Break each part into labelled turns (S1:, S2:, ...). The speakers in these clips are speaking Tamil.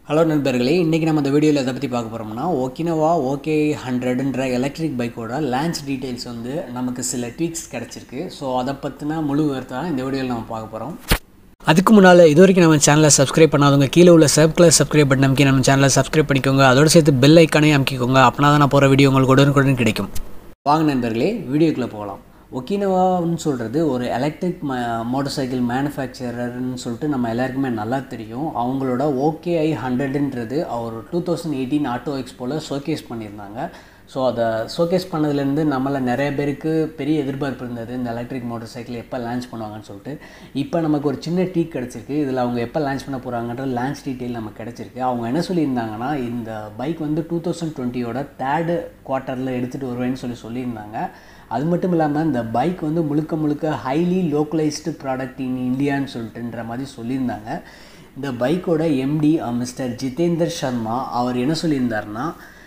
S1: ஹலோ நண்பர்களே இன்றைக்கி நம்ம இந்த வீடியோவில் எதை பற்றி பார்க்க போகிறோம்னா ஒக்கினவா ஓகே ஹண்ட்ரடுன்ற எலக்ட்ரிக் பைக்கோட லான்ச் டீட்டெயில்ஸ் வந்து நமக்கு சில ட்வீக்ஸ் கிடச்சிருக்கு ஸோ அதை பற்றின முழு விவரத்தை தான் இந்த வீடியோவில் நம்ம பார்க்க போகிறோம் அதுக்கு முன்னால் இது வரைக்கும் நம்ம சேனலை சப்ஸ்கிரைப் பண்ணாதவங்க கீழே உள்ள சப் கலர் சப்ஸ்கிரைப் பட்டன் அமைக்கி நம்ம சேனலை சப்ஸ்கிரைப் பண்ணிக்கோங்க அதோடு சேர்த்து பெல் ஐக்கானே அமைக்கிக்கோங்க அப்படின்னா தான் நான் போகிற வீடியோ உங்களுக்கு உடனுக்குடன் கிடைக்கும் வாங்க நண்பர்களே வீடியோக்குள்ளே போகலாம் ஒக்கினவான்னு சொல்கிறது ஒரு எலக்ட்ரிக் ம மோட்டர் சைக்கிள் மேனுஃபேக்சரர்னு சொல்லிட்டு நம்ம எல்லாருக்குமே நல்லா தெரியும் அவங்களோட ஓகேஐ ஹண்ட்ரடுன்றது அவர் டூ தௌசண்ட் எயிட்டீன் ஆட்டோ எக்ஸ்போவில் ஷோகேஸ் பண்ணியிருந்தாங்க ஸோ அதை ஷோகேஸ் பண்ணதுலேருந்து நம்மள நிறைய பேருக்கு பெரிய எதிர்பார்ப்பு இருந்தது இந்த எலக்ட்ரிக் மோட்டர் சைக்கிள் எப்போ லான்ச் பண்ணுவாங்கன்னு சொல்லிட்டு இப்போ நமக்கு ஒரு சின்ன டீக் கிடச்சிருக்கு இதில் அவங்க எப்போ லான்ச் பண்ண போகிறாங்கன்ற லான்ச் டீட்டெயில் நமக்கு கிடச்சிருக்கு அவங்க என்ன சொல்லியிருந்தாங்கன்னா இந்த பைக் வந்து டூ தௌசண்ட் டுவெண்ட்டியோட தேர்டு குவார்ட்டரில் எடுத்துகிட்டு வருவேன்னு சொல்லி சொல்லியிருந்தாங்க அது மட்டும் இல்லாமல் இந்த பைக் வந்து முழுக்க முழுக்க ஹைலி லோக்கலைஸ்டு ப்ராடக்ட் இன் இந்தியான்னு சொல்லிட்டுன்ற மாதிரி சொல்லியிருந்தாங்க இந்த பைக்கோட எம்டி மிஸ்டர் ஜிதேந்தர் சர்மா அவர் என்ன சொல்லியிருந்தாருன்னா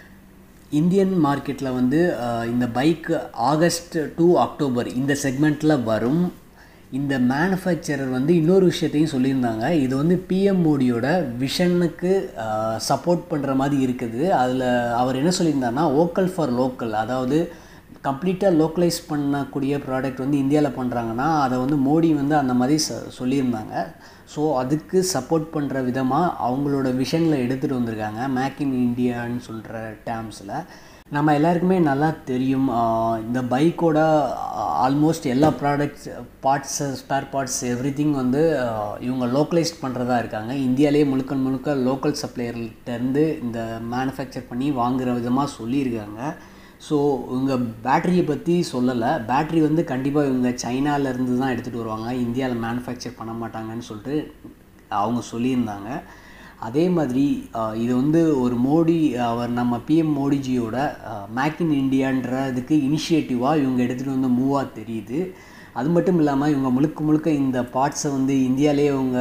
S1: இந்தியன் மார்க்கெட்டில் வந்து அஹ், இந்த பைக் ஆகஸ்ட் டு அக்டோபர் இந்த செக்மெண்ட்டில் வரும் இந்த மேனுஃபேக்சரர் வந்து இன்னொரு விஷயத்தையும் சொல்லியிருந்தாங்க இது வந்து பிஎம் மோடியோட விஷனுக்கு சப்போர்ட் பண்ணுற மாதிரி இருக்குது அதில் அவர் என்ன சொல்லியிருந்தாருன்னா ஓக்கல் ஃபார் லோக்கல் அதாவது கம்ப்ளீட்டாக லோக்கலைஸ் பண்ணக்கூடிய ப்ராடக்ட் வந்து இந்தியாவில் பண்ணுறாங்கன்னா அதை வந்து மோடி வந்து அந்த மாதிரி ச சொல்லியிருந்தாங்க ஸோ அதுக்கு சப்போர்ட் பண்ணுற விதமாக அவங்களோட விஷனில் எடுத்துகிட்டு வந்திருக்காங்க மேக் இன் இந்தியான்னு சொல்கிற டேர்ம்ஸில் நம்ம எல்லாருக்குமே நல்லா தெரியும் ஆஹ் இந்த பைக்கோட ஆல்மோஸ்ட் எல்லா products parts spare parts everything வந்து ஆஹ் இவங்க லோக்கலைஸ்ட் பண்ணுறதா இருக்காங்க இந்தியாவிலே முழுக்க முழுக்க லோக்கல் சப்ளையர்கிட்டேருந்து இந்த மேனுஃபேக்சர் பண்ணி வாங்குகிற விதமாக சொல்லியிருக்காங்க ஸோ இவங்க பேட்டரியை பற்றி சொல்லலை பேட்டரி வந்து கண்டிப்பாக இவங்க சைனாலேருந்து தான் எடுத்துகிட்டு வருவாங்க இந்தியாவில் மேனுஃபேக்சர் பண்ண மாட்டாங்கன்னு சொல்லிட்டு அவங்க சொல்லியிருந்தாங்க அதே மாதிரி அஹ், இது வந்து ஒரு மோடி அவர் நம்ம பிஎம் மோடிஜியோட மேக் இன் இந்தியான்றதுக்கு இனிஷியேட்டிவாக இவங்க எடுத்துகிட்டு வந்து மூவாக தெரியுது அது மட்டும் இல்லாமல் இவங்க முழுக்க முழுக்க இந்த பார்ட்ஸை வந்து இந்தியாவிலே இவங்க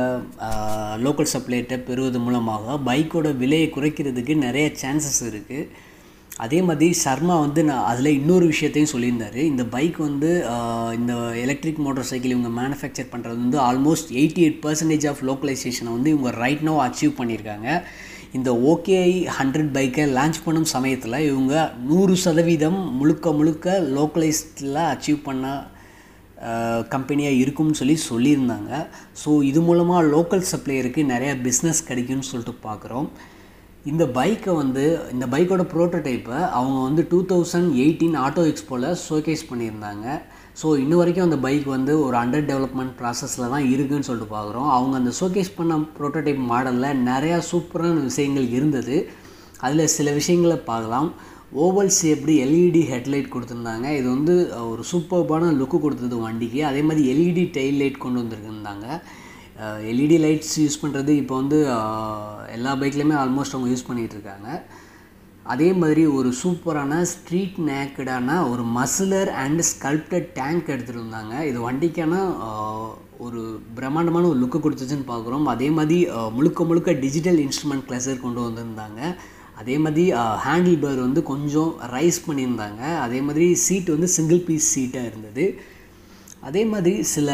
S1: லோக்கல் சப்ளைட்டை பெறுவது மூலமாக பைக்கோட விலையை குறைக்கிறதுக்கு நிறைய சான்சஸ் இருக்குது அதே மாதிரி சர்மா வந்து நான் அதில் இன்னொரு விஷயத்தையும் சொல்லியிருந்தாரு இந்த பைக் வந்து ஆஹ், இந்த எலக்ட்ரிக் மோட்டார் சைக்கிள் இவங்க மேனுஃபேக்சர் பண்ணுறது வந்து almost eighty eight percentage of லோக்கலைசேஷனை வந்து இவங்க ரைட் நோ அச்சீவ் பண்ணியிருக்காங்க இந்த ஓகேஐ ஹண்ட்ரட் பைக்கை லான்ச் பண்ணும் சமயத்தில் இவங்க நூறு சதவீதம் முழுக்க முழுக்க லோக்கலைஸ்டில் அச்சீவ் பண்ண கம்பெனியாக இருக்கும்னு சொல்லி சொல்லியிருந்தாங்க ஸோ இது மூலமாக லோக்கல் சப்ளையருக்கு நிறையா பிஸ்னஸ் கிடைக்கும்னு சொல்லிட்டு பார்க்குறோம் இந்த பைக்கை வந்து இந்த பைக்கோட ப்ரோட்டோடைப்பை அவங்க வந்து டூ தௌசண்ட் எயிட்டீன் ஆட்டோ எக்ஸ்போவில் ஷோகேஸ் பண்ணியிருந்தாங்க ஸோ இன்ன வரைக்கும் அந்த பைக் வந்து ஒரு அண்டர் டெவலப்மெண்ட் ப்ராசஸில் தான் இருக்குன்னு சொல்லிட்டு பார்க்குறோம் அவங்க அந்த ஷோகேஸ் பண்ண ப்ரோட்டோடைப் மாடலில் நிறையா சூப்பரான விஷயங்கள் இருந்தது அதில் சில விஷயங்களை பார்க்கலாம் ஓவல் ஷேப்டு எல்இடி ஹெட்லைட் கொடுத்துருந்தாங்க இது வந்து ஒரு சூப்பர்பான லுக்கு கொடுத்தது வண்டிக்கு அதே மாதிரி எல்இடி டெயில் லைட் கொண்டு வந்திருந்தாங்க எல்இடி லைட்ஸ் யூஸ் பண்ணுறது இப்போ வந்து அஹ், எல்லா பைக்லையுமே ஆல்மோஸ்ட் அவங்க யூஸ் பண்ணிகிட்டு இருக்காங்க அதே மாதிரி ஒரு சூப்பரான ஸ்ட்ரீட் நேக்கடான ஒரு மசிலர் அண்ட் ஸ்கல்ப்டட் டேங்க் எடுத்துகிட்டு வந்தாங்க இது வண்டிக்கான அஹ், ஒரு பிரம்மாண்டமான ஒரு லுக்கு கொடுத்துச்சுன்னு பார்க்குறோம் அதே மாதிரி அஹ், முழுக்க முழுக்க டிஜிட்டல் இன்ஸ்ட்ருமெண்ட் கிளஸர் கொண்டு வந்திருந்தாங்க அதே மாதிரி ஹேண்டில் பார் வந்து கொஞ்சம் ரைஸ் பண்ணியிருந்தாங்க அதே மாதிரி சீட் வந்து சிங்கிள் பீஸ் சீட்டாக இருந்தது அதே மாதிரி சில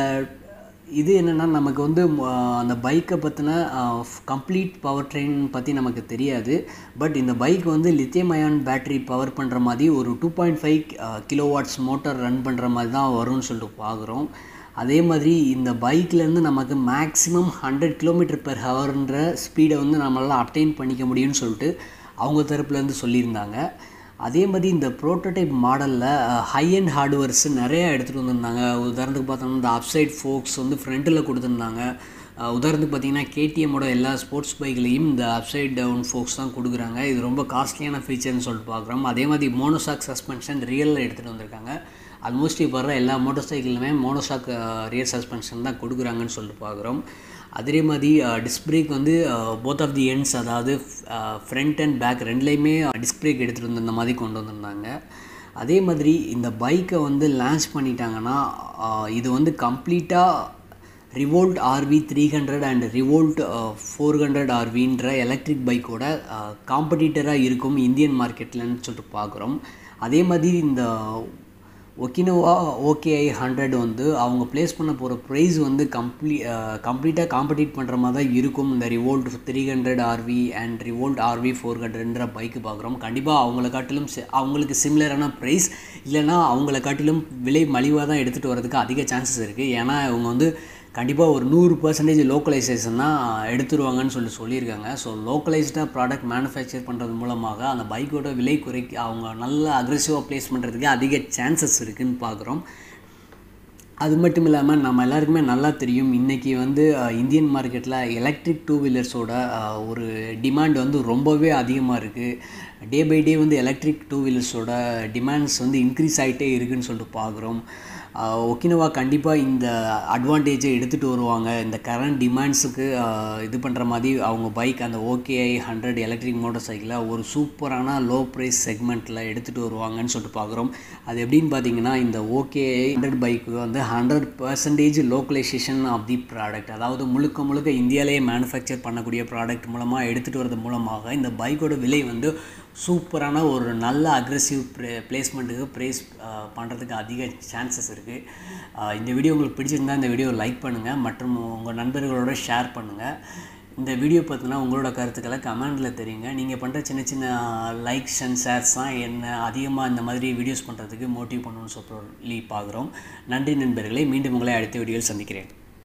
S1: இது என்னென்னா நமக்கு வந்து ம, அந்த பைக்கை பற்றின கம்ப்ளீட் பவர் ட்ரெயின் பற்றி நமக்கு தெரியாது பட் இந்த பைக் வந்து லித்தியம் அயான் பேட்டரி பவர் பண்ணுற மாதிரி ஒரு two point five kilowatts motor run பண்ணுற மாதிரி தான் வரும்னு சொல்லிட்டு பார்க்குறோம் அதே மாதிரி இந்த பைக்லேருந்து நமக்கு மேக்ஸிமம் ஹண்ட்ரட் கிலோமீட்டர் பெர் ஹவர்ன்ற ஸ்பீடை வந்து நம்மளால் அப்டைன் பண்ணிக்க முடியும்னு சொல்லிட்டு அவங்க தரப்புலேருந்து சொல்லியிருந்தாங்க அதே மாதிரி இந்த ப்ரோட்டோடைப் மாடலில் ஹை அண்ட் ஹார்ட்வேர்ஸ் நிறையா எடுத்துகிட்டு வந்திருந்தாங்க உதாரணத்துக்கு பார்த்தோம்னா இந்த அப்சைட் ஃபோக்ஸ் வந்து ஃப்ரண்ட்டில் கொடுத்துருந்தாங்க அஹ் உதாரணத்துக்கு பார்த்தீங்கன்னா கேடிஎம்மோட எல்லா ஸ்போர்ட்ஸ் பைக்லேயும் இந்த அப்சைட் டவுன் ஃபோக்ஸ் தான் கொடுக்குறாங்க இது ரொம்ப காஸ்ட்லியான ஃபீச்சர்னு சொல்லிட்டு பார்க்குறோம் அதே மாதிரி மோனோசாக் சஸ்பென்ஷன் ரியலில் எடுத்துகிட்டு வந்திருக்காங்க ஆல்மோஸ்ட் இப்போ வர எல்லா மோட்டார் சைக்கிளுமே மோனோசாக் ரியர் சஸ்பென்ஷன் தான் கொடுக்குறாங்கன்னு சொல்லிட்டு பார்க்குறோம் அதே மாதிரி டிஸ்க் பிரேக் வந்து போத் ஆஃப் தி எண்ட்ஸ் அதாவது ஃப்ரண்ட் அண்ட் பேக் ரெண்டுலேயுமே டிஸ்க் பிரேக் எடுத்துகிட்டு வந்து இந்த மாதிரி கொண்டு வந்திருந்தாங்க அதே மாதிரி இந்த பைக்கை வந்து லான்ச் பண்ணிட்டாங்கன்னா அஹ், இது வந்து கம்ப்ளீட்டாக Revolt RV three hundred and Revolt four hundred ஆர்வின்ற எலக்ட்ரிக் பைக்கோட காம்படிட்டராக இருக்கும் இந்தியன் மார்க்கெட்லன்னு சொல்லிட்டு பார்க்குறோம் அதே மாதிரி இந்த ஒக்கினோவா ஓகேஐ ஹண்ட்ரட் வந்து அவங்க ப்ளேஸ் பண்ண போகிற ப்ரைஸ் வந்து கம்ப்ளீ கம்ப்ளீட்டாக காம்படிட் பண்ணுற மாதிரி தான் இருக்கும் இந்த Revolt three hundred RV and Revolt RV four ஹண்ட்ரட்ன்ற பைக்கு பார்க்குறோம் கண்டிப்பாக அவங்கள காட்டிலும் சி- அவங்களுக்கு சிமிலரான ப்ரைஸ் இல்லைன்னா அவங்கள காட்டிலும் விலை மலிவாக தான் எடுத்துகிட்டு வரதுக்கு அதிக சான்சஸ் இருக்குது ஏன்னா இவங்க வந்து கண்டிப்பாக ஒரு நூறு பர்சன்டேஜ் லோக்கலைசேஷன் தான் எடுத்துருவாங்கன்னு சொல்லி சொல்லியிருக்காங்க ஸோ லோக்கலைஸ்டாக ப்ராடக்ட் மேனுஃபேக்சர் பண்ணுறது மூலமாக அந்த பைக்கோட விலை குறைக்க அவங்க நல்ல அக்ரெசிவாக ப்ளேஸ் பண்ணுறதுக்கு அதிக சான்சஸ் இருக்குன்னு பார்க்குறோம் அது மட்டும் இல்லாமல் நம்ம எல்லாருக்குமே நல்லா தெரியும் இன்றைக்கி வந்து அஹ், இந்தியன் மார்க்கெட்டில் எலக்ட்ரிக் டூ வீலர்ஸோட அஹ், ஒரு டிமாண்ட் வந்து ரொம்பவே அதிகமாக இருக்குது டே பை டே வந்து எலக்ட்ரிக் டூ வீலர்ஸோட டிமாண்ட்ஸ் வந்து இன்க்ரீஸ் ஆகிட்டே இருக்குன்னு சொல்லிட்டு பார்க்குறோம் ஒக்கினவா கண்டிப்பாக இந்த அட்வான்டேஜை எடுத்துகிட்டு வருவாங்க இந்த கரண்ட் டிமாண்ட்ஸுக்கு இது பண்ணுற மாதிரி அவங்க பைக் அந்த ஓகேஐ ஹண்ட்ரட் எலக்ட்ரிக் மோட்டார் சைக்கிளை ஒரு சூப்பரான லோ ப்ரைஸ் செக்மெண்ட்டில் எடுத்துகிட்டு வருவாங்கன்னு சொல்லிட்டு பார்க்குறோம் அது எப்படின்னு பார்த்தீங்கன்னா இந்த ஓகேஐ ஹண்ட்ரட் பைக்கு வந்து hundred percentage localisation of the product அதாவது முழுக்க முழுக்க இந்தியாவிலேயே மேனுஃபேக்சர் பண்ணக்கூடிய ப்ராடக்ட் மூலமாக எடுத்துகிட்டு வரது மூலமாக இந்த பைக்கோட விலை வந்து சூப்பரான ஒரு நல்ல அக்ரெசிவ் ப்ளே பிளேஸ்மெண்ட்டுக்கு ப்ரைஸ் பண்ணுறதுக்கு அதிக சான்சஸ் இருக்குது இந்த வீடியோ உங்களுக்கு பிடிச்சிருந்தா இந்த வீடியோ லைக் பண்ணுங்கள் மற்றும் உங்கள் நண்பர்களோட ஷேர் பண்ணுங்கள் இந்த வீடியோ பார்த்தினா உங்களோட கருத்துக்களை கமெண்டில் தெரியுங்க நீங்கள் பண்ணுற சின்ன சின்ன லைக்ஸ் அண்ட் ஷேர்ஸ் தான் என்ன அதிகமாக இந்த மாதிரி வீடியோஸ் பண்ணுறதுக்கு மோட்டிவ் பண்ணணும்னு சொல்லி பார்க்குறோம் நன்றி நண்பர்களே மீண்டும் உங்களை அடுத்த வீடியோவில் சந்திக்கிறேன்